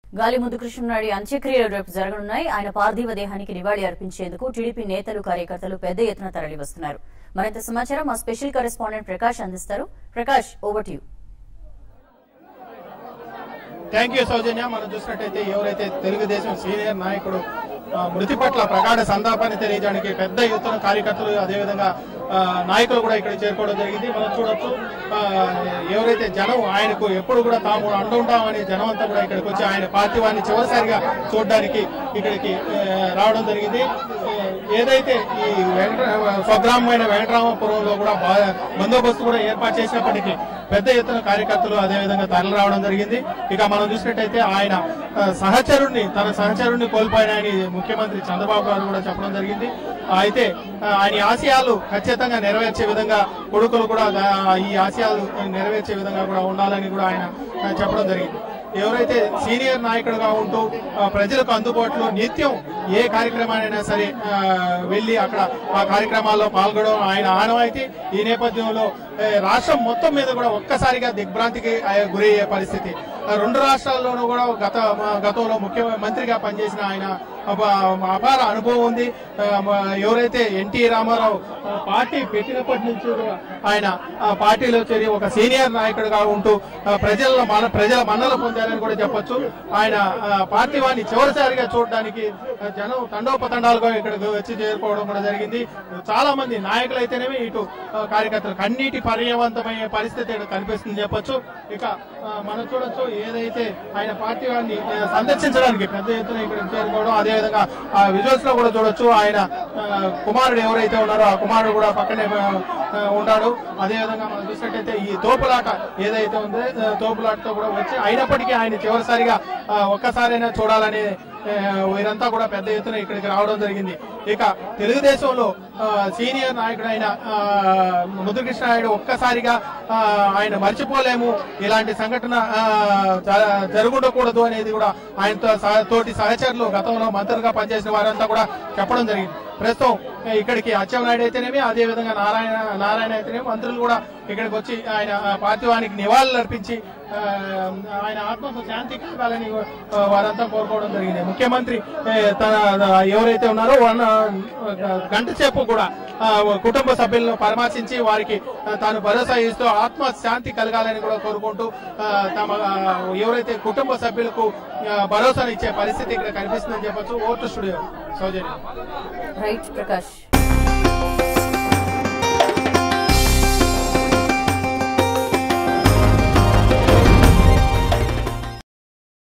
గాలి ముద్దుకృష్ణనాయుడు అంత్యక్రియలు రేపు జరగనున్నాయి ఆయన పార్థివ దేహానికి నివాళి అర్పించేందుకు టీడీపీ నేతలు కార్యకర్తలు పెద్ద ఎత్తున తరలివస్తున్నారు మరింత సమాచారం మా స్పెషల్ కరెస్పాండెంట్ ప్రకాష్ అందిస్తారు Prakash over to you thank you Sowjanya మనం చూసినట్టయితే ఎవరైతే తెలుగుదేశం సీనియర్ నాయకుడు ఆ, మృతి పట్ల ప్రగాఢ సంతాపాన్ని తెలియజేయడానికి పెద్ద ఎత్తున కార్యకర్తలు అదేవిధంగా ఆ, నాయకులు కూడా ఇక్కడ చేరుకోవడం జరిగింది మనం చూడొచ్చు ఆ, ఎవరైతే జనం ఆయనకు ఎప్పుడు కూడా తాము అంటుంటామని జనం అంతా కూడా ఇక్కడికి వచ్చి ఆయన పార్థివాన్ని చివరిసారిగా చూడడానికి ఇక్కడికి ఆ, రావడం జరిగింది ఆ, ఏదైతే ఈ వెంకట స్వగ్రామమైన వెంకటరామపురంలో కూడా బా- బందోబస్తు కూడా ఏర్పాటు చేసినప్పటికీ పెద్ద ఎత్తున కార్యకర్తలు అదేవిధంగా తరలి రావడం జరిగింది ఇక మనం చూసినట్టయితే ఆయన ఆ, సహచరుణ్ణి తన సహచరుణ్ణి కోల్పోయినాయని ముఖ్యమంత్రి చంద్రబాబు గారు కూడా చెప్పడం జరిగింది ఆ, అయితే ఆ, ఆయన ఆశయాలు ఖచ్చితంగా నెరవేర్చే విధంగా కొడుకులు కూడా ఆ, ఈ ఆశయాలు నెరవేర్చే విధంగా కూడా ఉండాలని కూడా ఆయన ఆ, చెప్పడం జరిగింది ఎవరైతే సీనియర్ నాయకుడుగా ఉంటూ ఆ, ప్రజలకు అందుబాటులో నిత్యం ఏ కార్యక్రమానైనా సరే ఆ, వెళ్లి అక్కడ ఆ కార్యక్రమాల్లో పాల్గొనడం ఆయన ఆనవాయితీ ఈ నేపథ్యంలో ఏ, రాష్ట్రం మొత్తం మీద కూడా ఒక్కసారిగా దిగ్భ్రాంతికి ఆ, గురయ్యే పరిస్థితి ఆ, రెండు రాష్ట్రాల్లోనూ కూడా గత గతంలో ముఖ్యమంత్రిగా పనిచేసిన ఆయన అప- అపార అనుభవం ఉంది ఆ, మ- ఎవరైతే ఎన్టీ రామారావు ఆ, పార్టీ పెట్టినప్పటి నుంచి కూడా ఆయన ఆ పార్టీలో చేరి ఒక సీనియర్ నాయకుడిగా ఉంటూ ఆ, ప్రజల మన ప్రజల మన్నలు పొందారని కూడా చెప్పొచ్చు ఆయన ఆ, పార్థివాన్ని చివరిసారిగా చూడడానికి ఆ, జనం తండోపతండాలుగా ఇక్కడికి వచ్చి చేరుకోవడం కూడా జరిగింది చాలా మంది నాయకులు అయితేనేమి ఇటు ఆ, కార్యకర్తలు కన్నీటి పర్యవంతమయ్యే పరిస్థితి ఇక్కడ కనిపిస్తుంది చెప్పొచ్చు ఇక ఆ, మనం చూడొచ్చు ఏదైతే ఆయన పార్థివాన్ని ఆ, సందర్శించడానికి పెద్ద ఎత్తున ఇక్కడ చేరుకోవడం అదేవిధంగా ఆ విజువల్స్ లో కూడా చూడొచ్చు ఆయన ఆ, కుమారుడు ఎవరైతే ఉన్నారో ఆ కుమారుడు కూడా పక్కనే ఆ, ఆ, ఉంటాడు అదేవిధంగా మనం చూసినట్టయితే ఈ తోపులాట ఏదైతే ఉందో ఆ, తోపులాటతో కూడా వచ్చి అయినప్పటికీ ఆయన చివరిసారిగా ఆ, ఒక్కసారైనా చూడాలని ఆ, వీరంతా కూడా పెద్ద ఎత్తున ఇక్కడికి రావడం జరిగింది ఇక తెలుగుదేశంలో ఆ, సీనియర్ నాయకుడైన ఆ, ముద్దుకృష్ణాయుడు ఒక్కసారిగా ఆ, ఆయన మర్చిపోలేము ఇలాంటి సంఘటన ఆ, జ- జరుగుండకూడదు అనేది కూడా ఆయనతో సహ- తోటి సహచరులు గతంలో మంత్రులుగా పనిచేసిన వారంతా కూడా చెప్పడం జరిగింది ప్రస్తుతం ఇక్కడికి అచ్చెన్నాయుడు అయితేనేమి అదే విధంగా నారాయణ నారాయణ అయితేనేమి మంత్రులు కూడా ఇక్కడికి వచ్చి ఆయన ఆ, పార్థివానికి నివాళులు అర్పించి ఆ, ఆయన ఆత్మకు శాంతి కలగాలని ఆ, వారంతా కోరుకోవడం జరిగింది ముఖ్యమంత్రి ఏ, తన ఎవరైతే ఉన్నారో వన్ గంట సేపు కూడా ఆ, కుటుంబ సభ్యులను పరామర్శించి వారికి ఆ, తాను భరోసా ఇస్తూ ఆత్మ శాంతి కలగాలని కూడా కోరుకుంటూ ఆ, తమ ఆ, ఎవరైతే కుటుంబ సభ్యులకు ఆ, భరోసాను ఇచ్చే పరిస్థితి ఇక్కడ కనిపిస్తుందని చెప్పొచ్చు ఓటు స్టూడియో సౌజన్య రైట్ ప్రకాష్